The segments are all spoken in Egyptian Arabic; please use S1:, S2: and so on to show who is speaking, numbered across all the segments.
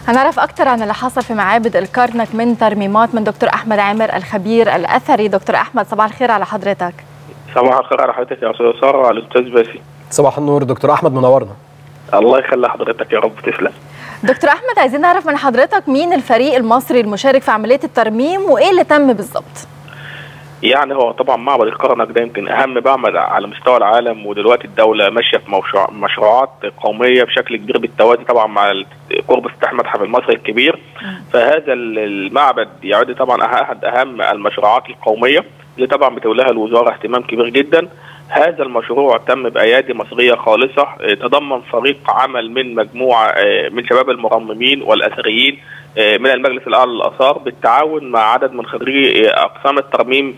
S1: هنعرف أكثر عن اللي حصل في معابد الكرنك من ترميمات من دكتور أحمد عامر الخبير الأثري دكتور أحمد صباح الخير على حضرتك
S2: صباح الخير على حضرتك يا استاذ ساره وعلى الاستاذ باسي
S3: صباح النور دكتور احمد منورنا
S2: الله يخلي حضرتك يا رب تسلم
S1: دكتور أحمد عايزين نعرف من حضرتك مين الفريق المصري المشارك في عملية الترميم وإيه اللي تم بالظبط
S2: يعني هو طبعا معبد الكرنك ده يمكن اهم معبد على مستوى العالم ودلوقتي الدوله ماشيه في موشع- مشروعات قوميه بشكل كبير بالتوازي طبعا مع ال- قرب افتتاح متحف المصري الكبير فهذا ال- المعبد يعد طبعا احد اهم المشروعات القوميه اللي طبعا بتولاها الوزاره اهتمام كبير جدا هذا المشروع تم بايادي مصريه خالصه آه، تضمن فريق عمل من مجموعه آه، من شباب المرممين والاثريين آه، من المجلس الاعلى للاثار بالتعاون مع عدد من خريجي آه، اقسام الترميم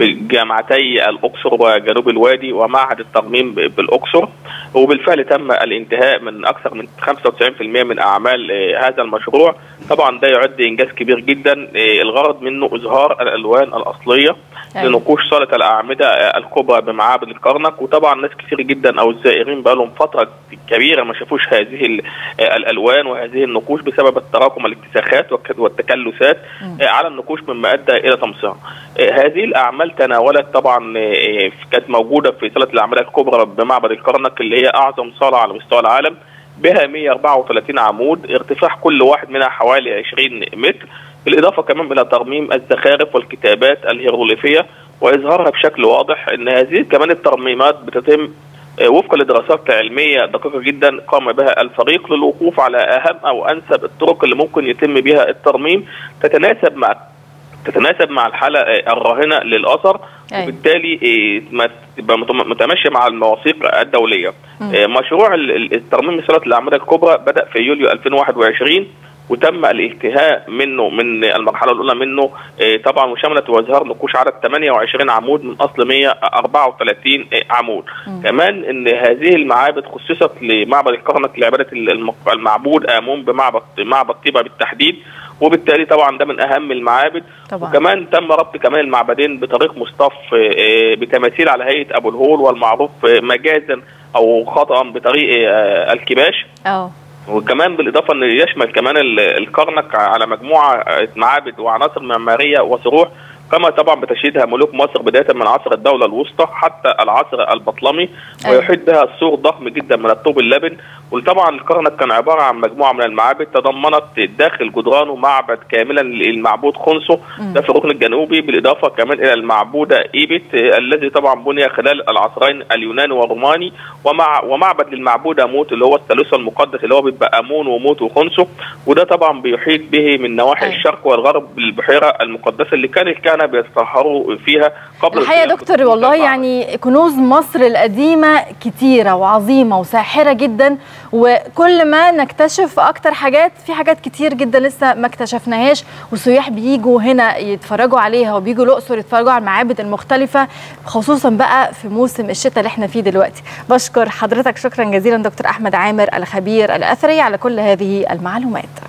S2: بجامعتي الاقصر وجنوب الوادي ومعهد الترميم ب- بالاقصر وبالفعل تم الانتهاء من اكثر من 95% من اعمال آه، هذا المشروع طبعا ده يعد انجاز كبير جدا آه، الغرض منه اظهار الالوان الاصليه
S1: أيوة.
S2: لنقوش صاله الاعمده آه، الكبرى بمعابد الكرنك وطبعا ناس كتير جدا او الزائرين بقى لهم فتره كبيره ما شافوش هذه ال- آه، الالوان وهذه النقوش بسبب التراكم الاتساخات والك- والتكلسات آه، على النقوش مما ادى الى طمسها. آه، هذه الاعمال تناولت طبعا آه، كانت موجوده في صاله الاعمده الكبرى بمعبد الكرنك اللي هي اعظم صاله على مستوى العالم بها 134 عمود ارتفاع كل واحد منها حوالي 20 متر بالاضافه كمان الى ترميم الزخارف والكتابات الهيروغليفيه واظهارها بشكل واضح ان هذه كمان الترميمات بتتم آه، وفقا لدراسات علميه دقيقه جدا قام بها الفريق للوقوف على اهم او انسب الطرق اللي ممكن يتم بها الترميم تتناسب مع تتناسب مع الحاله آه، الراهنه للاثر
S1: أيوة.
S2: وبالتالي آه، ما تبقى متم- متماشيه مع المواثيق الدوليه. آه، مشروع ال- ال- الترميم لصاله الاعمده الكبرى بدا في يوليو 2021 وتم الانتهاء منه من المرحله الاولى منه آه، طبعا وشملت وازهار نقوش عدد 28 عمود من اصل 134 عمود كمان ان هذه المعابد خصصت لمعبد الكرنك لعباده الم- المعبود امون بمعبد معبد طيبه بالتحديد وبالتالي طبعا ده من اهم المعابد
S1: طبعا.
S2: وكمان تم ربط كمان المعبدين بطريق مصطف آه، بتماثيل على هيئه ابو الهول والمعروف آه، مجازا او خطا بطريق آه، الكباش
S1: اه
S2: وكمان بالاضافه ان يشمل كمان ال- الكرنك على مجموعه معابد وعناصر معماريه وصروح كما طبعا بتشييدها ملوك مصر بدايه من عصر الدوله الوسطى حتى العصر البطلمي
S1: أيوة.
S2: ويحيط بها سور ضخم جدا من الطوب اللبن وطبعا الكرنك كان عباره عن مجموعه من المعابد تضمنت داخل جدرانه معبد كاملا للمعبود خنسو ده في الركن الجنوبي بالاضافه كمان الى المعبوده ايبت آه، الذي طبعا بني خلال العصرين اليوناني والروماني ومع ومعبد للمعبوده موت اللي هو الثالوث المقدس اللي هو بيبقى امون وموت وخنسو وده طبعا بيحيط به من نواحي
S1: أيوة.
S2: الشرق والغرب البحيره المقدسه اللي كان الكهنه بيتطهروا فيها قبل
S1: الحقيقه يا
S2: القيام
S1: دكتور
S2: بطقوس
S1: والله
S2: المعبد.
S1: يعني كنوز مصر القديمه كتيره وعظيمه وساحره جدا وكل ما نكتشف اكتر حاجات في حاجات كتير جدا لسه ما اكتشفناهاش والسياح بيجوا هنا يتفرجوا عليها وبيجوا الاقصر يتفرجوا على المعابد المختلفه خصوصا بقى في موسم الشتاء اللي احنا فيه دلوقتي بشكر حضرتك شكرا جزيلا دكتور احمد عامر الخبير الاثري على كل هذه المعلومات